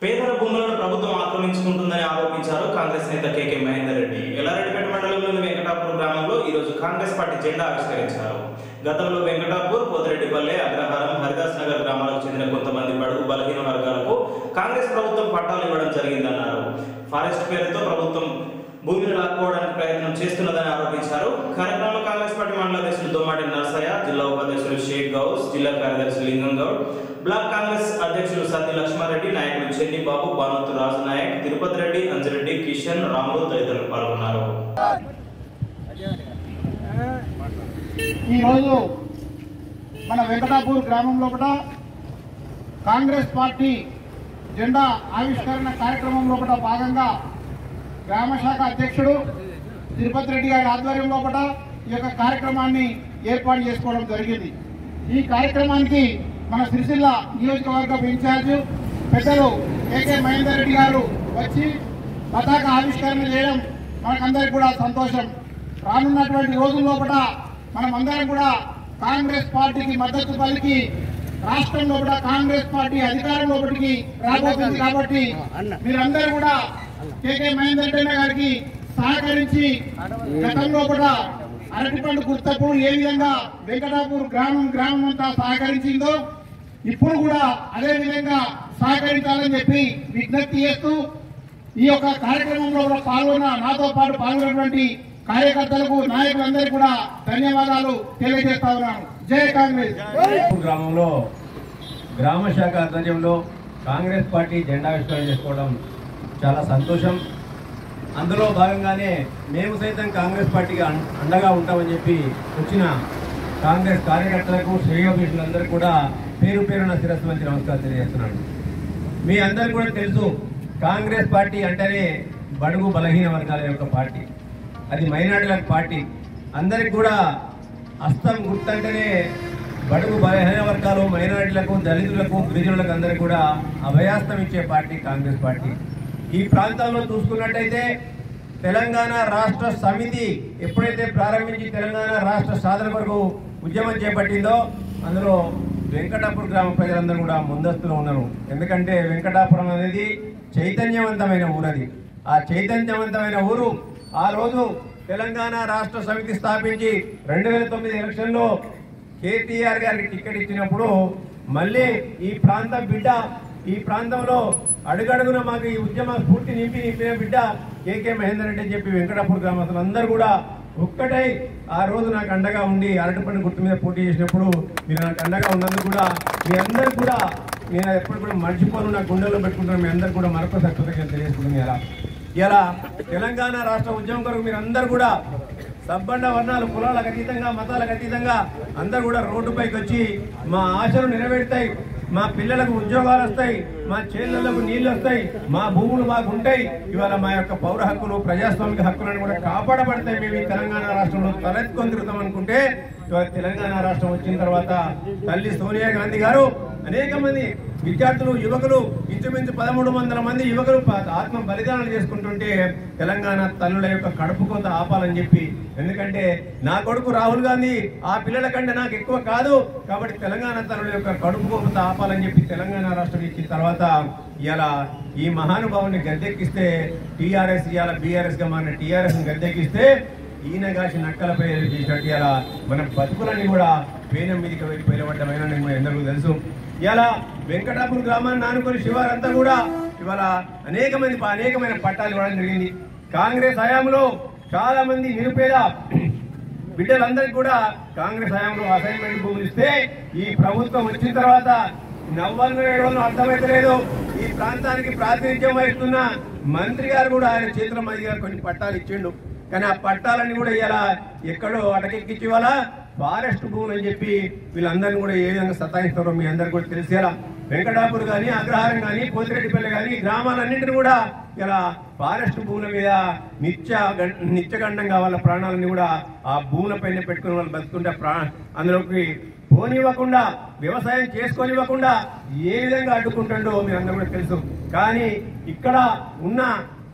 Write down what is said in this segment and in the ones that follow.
పేదల భూములను ప్రభుత్వం ఆక్రమించుకుంటుందని ఆరోపించారు కాంగ్రెస్ నేత కేకే మహేందర్ రెడ్డి ఎల్లారెడ్డిపేట మండలంలోని వెంకటాపూర్ గ్రామంలో ఈ రోజు కాంగ్రెస్ పార్టీ జెండా ఆవిష్కరించారు గతంలో వెంకటాపూర్ పోతిరెడ్డిపల్లె అగ్రహారం హరిదాస్ నగర్ గ్రామాలకు చెందిన కొంతమంది బడుగు బలహీన వర్గాలకు కాంగ్రెస్ ప్రభుత్వం పట్టాలు ఇవ్వడం జరిగిందన్నారు ఫారెస్ట్ పేరుతో ప్రభుత్వం భూమిని లాక్కోవడానికి ప్రయత్నం చేస్తున్నదని ఆరోపించారు కార్యక్రమంలో కాంగ్రెస్ పార్టీ మండల అధ్యక్షులు దోమాటి నర్సయ్య జిల్లా ఉపాధ్యక్షులు షేక్ గౌస్ జిల్లా కార్యదర్శి లింగం గౌడ్ బ్లాక్ కాంగ్రెస్ అధ్యక్షులు సత్య లక్ష్మారెడ్డి నాయకులు చెన్ని బాబు బానోతు రాజు నాయక్ తిరుపతి రెడ్డి అంజిరెడ్డి కిషన్ రాములు తదితరులు పాల్గొన్నారు ఈరోజు మన వెంకటాపూర్ గ్రామం లోపల కాంగ్రెస్ పార్టీ జెండా ఆవిష్కరణ కార్యక్రమం లోపల భాగంగా గ్రామ శాఖ అధ్యక్షుడు తిరుపతి రెడ్డి గారి ఆధ్వర్యం లోపల ఈ యొక్క కార్యక్రమాన్ని ఏర్పాటు చేసుకోవడం జరిగింది ఈ కార్యక్రమానికి మన సిరిసిల్ల నియోజకవర్గ ఇన్ఛార్జ్ పెద్దలు కేకే మహేందర్ రెడ్డి గారు వచ్చి పతాక ఆవిష్కరణ చేయడం మనకందరికి కూడా సంతోషం రానున్నటువంటి రోజుల లోపల మనం అందరం కూడా కాంగ్రెస్ పార్టీకి మద్దతు పలికి రాష్ట్రంలో కూడా కాంగ్రెస్ పార్టీ అధికారం లోపలికి రాబోతుంది కాబట్టి మీరందరూ కూడా కేకే మహేందర్ రెడ్డి గారికి సహకరించి గతంలో కూడా అరటిపండు గుర్తప్పుడు ఏ విధంగా వెంకటాపూర్ గ్రామం గ్రామం అంతా సహకరించిందో ఇప్పుడు కూడా అదే విధంగా సహకరించాలని చెప్పి విజ్ఞప్తి చేస్తూ ఈ యొక్క కార్యక్రమంలో కూడా పాల్గొన్న నాతో పాటు పాల్గొన్నటువంటి కార్యకర్తలకు నాయకులందరికీ కూడా ధన్యవాదాలు తెలియజేస్తా ఉన్నాను జై కాంగ్రెస్ రాయపూర్ గ్రామంలో గ్రామ శాఖ ఆధ్వర్యంలో కాంగ్రెస్ పార్టీ జెండా ఆవిష్కరణ చేసుకోవడం చాలా సంతోషం అందులో భాగంగానే మేము సైతం కాంగ్రెస్ పార్టీకి అం- అండగా ఉంటామని చెప్పి వచ్చిన కాంగ్రెస్ కార్యకర్తలకు శ్రేయోభిషులందరూ కూడా పేరు పేరున శిరస్సు మంచి నమస్కారం తెలియజేస్తున్నాను మీ అందరికీ కూడా తెలుసు కాంగ్రెస్ పార్టీ అంటేనే బడుగు బలహీన వర్గాల యొక్క పార్టీ అది మైనార్టీల పార్టీ అందరికి కూడా అస్తం గుర్తంటేనే బడుగు బలహీన వర్గాలు మైనారిటీలకు దళితులకు గిరిజనులకు అందరికీ కూడా అభయాస్తం ఇచ్చే పార్టీ కాంగ్రెస్ పార్టీ ఈ ప్రాంతంలో చూసుకున్నట్టయితే తెలంగాణ రాష్ట్ర సమితి ఎప్పుడైతే ప్రారంభించి తెలంగాణ రాష్ట్ర సాధన కొరకు ఉద్యమం చేపట్టిందో అందులో వెంకటాపురం గ్రామ ప్రజలందరూ కూడా ముందస్తులో ఉన్నారు ఎందుకంటే వెంకటాపురం అనేది చైతన్యవంతమైన ఊరది ఆ చైతన్యవంతమైన ఊరు ఆ రోజు తెలంగాణ రాష్ట్ర సమితి స్థాపించి రెండు వేల తొమ్మిది ఎలక్షన్లో కేటీఆర్ గారికి టికెట్ ఇచ్చినప్పుడు మళ్ళీ ఈ ప్రాంత బిడ్డ ఈ ప్రాంతంలో అడుగడుగున మాకు ఈ ఉద్యమ స్ఫూర్తి నింపి నింపిన బిడ్డ కేకే మహేందర్ రెడ్డి అని చెప్పి వెంకటాపూర్ గ్రామస్తులు అందరూ కూడా ఒక్కటై ఆ రోజు నాకు అండగా ఉండి అరటిపండు గుర్తు మీద పోటీ చేసినప్పుడు మీరు నాకు అండగా ఉన్నందుకు కూడా మీ అందరు కూడా నేను ఎప్పుడు కూడా మర్చిపోను నా గుండెల్లో పెట్టుకుంటాను మీ అందరు కూడా మరొకసారి కృతజ్ఞతలు తెలియజేసుకుంటున్నాను ఇలా ఇలా తెలంగాణ రాష్ట్ర ఉద్యమం కొరకు మీరు అందరు కూడా సబ్బండ వర్ణాలు కులాలకు అతీతంగా మతాలకు అతీతంగా అందరు కూడా రోడ్డుపైకి వచ్చి మా ఆశలు నెరవేరుతాయి మా పిల్లలకు ఉద్యోగాలు వస్తాయి మా చేళ్లకు నీళ్లు వస్తాయి మా భూములు మాకు ఉంటాయి ఇవాళ మా యొక్క పౌర హక్కులు ప్రజాస్వామిక హక్కులను కూడా కాపాడబడతాయి మేము ఈ తెలంగాణ రాష్ట్రంలో తలెత్తుకొని తిరుగుతాం అనుకుంటే ఇవాళ తెలంగాణ రాష్ట్రం వచ్చిన తర్వాత తల్లి సోనియా గాంధీ గారు అనేక మంది విద్యార్థులు యువకులు ఇంచుమించు పదమూడు వందల మంది యువకులు ప- ఆత్మ బలిదానాలు చేసుకుంటుంటే తెలంగాణ తల్లుల యొక్క కడుపు కోత ఆపాలని చెప్పి ఎందుకంటే నా కొడుకు రాహుల్ గాంధీ ఆ పిల్లల కంటే నాకు ఎక్కువ కాదు కాబట్టి తెలంగాణ తల్లుల యొక్క కడుపు కోత ఆపాలని చెప్పి తెలంగాణ రాష్ట్రం ఇచ్చిన తర్వాత ఇవాళ ఈ మహానుభావుని గద్దెక్కిస్తే టీఆర్ఎస్ ఇవాళ బీఆర్ఎస్ గా మారిన టీఆర్ఎస్ గద్దెక్కిస్తే ఈయన కాసి నక్కలపై చేసినట్టు ఇలా మన బతుకులన్నీ కూడా పేనం మీదకి వెళ్ళి పేలబడ్డమైన ఎందరికీ తెలుసు ఇలా వెంకటాపురం గ్రామాన్ని నానుకొని శివారంతా కూడా ఇవాళ అనేక మంది అనేకమైన పట్టాలు ఇవ్వడం జరిగింది కాంగ్రెస్ హయాంలో చాలా మంది నిరుపేద బిడ్డలందరికీ కూడా కాంగ్రెస్ హయాంలో అసైన్మెంట్ భూములు ఇస్తే ఈ ప్రభుత్వం వచ్చిన తర్వాత నవ్వాలను ఏడవలను అర్థమైతలేదు ఈ ప్రాంతానికి ప్రాతినిధ్యం వహిస్తున్న మంత్రి గారు కూడా ఆయన చేతుల మంది గారు కొన్ని పట్టాలు ఇచ్చిండు కానీ ఆ పట్టాలన్నీ కూడా ఇలా ఎక్కడో అటకెక్కించి వాళ్ళ ఫారెస్ట్ భూములు అని చెప్పి వీళ్ళందరినీ కూడా ఏ విధంగా సతాయిస్తారో మీ అందరికీ కూడా తెలిసేలా వెంకటాపూర్ కానీ అగ్రహారం కానీ పోతిరెడ్డిపల్లి కానీ గ్రామాలన్నింటినీ కూడా ఇలా ఫారెస్ట్ భూముల మీద నిత్య గం- నిత్యగండంగా వాళ్ళ ప్రాణాలని కూడా ఆ భూముల పైన పెట్టుకుని వాళ్ళు బతుకుంటే ప్రా అందులోకి పోనివ్వకుండా వ్యవసాయం చేసుకోనివ్వకుండా ఏ విధంగా అడ్డుకుంటుండో మీరు అందరూ కూడా తెలుసు కానీ ఇక్కడ ఉన్న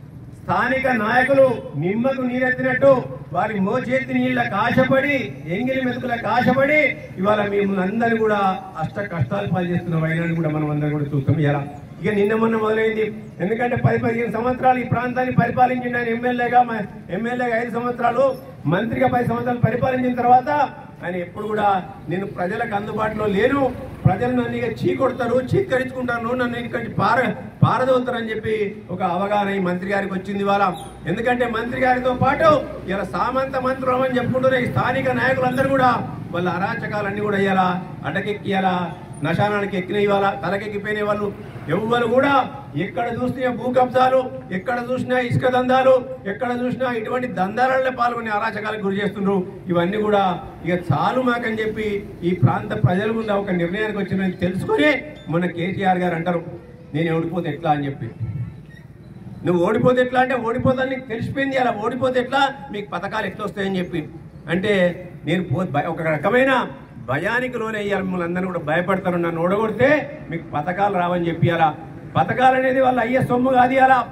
స్థానిక నాయకులు నిమ్మకు నీరెత్తినట్టు వారి మోచేతి నీళ్ళ కాశపడి ఎంగిలి మెతుకుల కాశపడి ఇవాళ మిమ్మల్ని అందరూ కూడా అష్ట కష్టాలు పాలు చేస్తున్న వైనాన్ని కూడా మనం అందరం కూడా చూస్తాం ఇలా ఇక నిన్న మొన్న మొదలైంది ఎందుకంటే పది పదిహేను సంవత్సరాలు ఈ ప్రాంతాన్ని పరిపాలించిన ఆయన ఎమ్మెల్యేగా మ- ఎమ్మెల్యేగా ఐదు సంవత్సరాలు మంత్రిగా పది సంవత్సరాలు పరిపాలించిన తర్వాత ఆయన ఎప్పుడు కూడా నేను ప్రజలకు అందుబాటులో లేను ప్రజలు నన్ను ఇక చీకొడతారు చీకరించుకుంటారు నన్ను ఇక్కడ పార పారదవుతారని చెప్పి ఒక అవగాహన ఈ మంత్రి గారికి వచ్చింది ఇవాళ ఎందుకంటే మంత్రి గారితో పాటు ఇలా సామంత మంత్రులు అని చెప్పుకుంటున్న ఈ స్థానిక నాయకులందరూ కూడా వాళ్ళ అరాచకాలన్నీ కూడా ఇవ్వాలా అటకెక్కియాలా నశానానికి ఎక్కిన ఇవాళ తలకెక్కిపోయిన వాళ్ళు ఎవ్వరు కూడా ఎక్కడ చూసినా భూ కబ్జాలు ఎక్కడ చూసినా ఇసుక దందాలు ఎక్కడ చూసినా ఇటువంటి దందాలలో పాల్గొని అరాచకాలకు గురి చేస్తుండ్రు ఇవన్నీ కూడా ఇక చాలు మాకని చెప్పి ఈ ప్రాంత ప్రజల ముందు ఒక నిర్ణయానికి వచ్చిన తెలుసుకొని మన కేసీఆర్ గారు అంటారు నేను ఓడిపోతే ఎట్లా అని చెప్పి నువ్వు ఓడిపోతే ఎట్లా అంటే ఓడిపోతాను నీకు తెలిసిపోయింది అలా ఓడిపోతే ఎట్లా మీకు పథకాలు ఎట్లా వస్తాయని చెప్పి అంటే నేను పో భయ- ఒక రకమైన భయానికి లోనయ్యారు మిమ్మల్ని అందరినీ కూడా భయపడతారు నన్ను ఓడగొడితే మీకు పథకాలు రావని చెప్పి అలా పథకాలు అనేది వాళ్ళ అయ్యే సొమ్ము కాదు అలా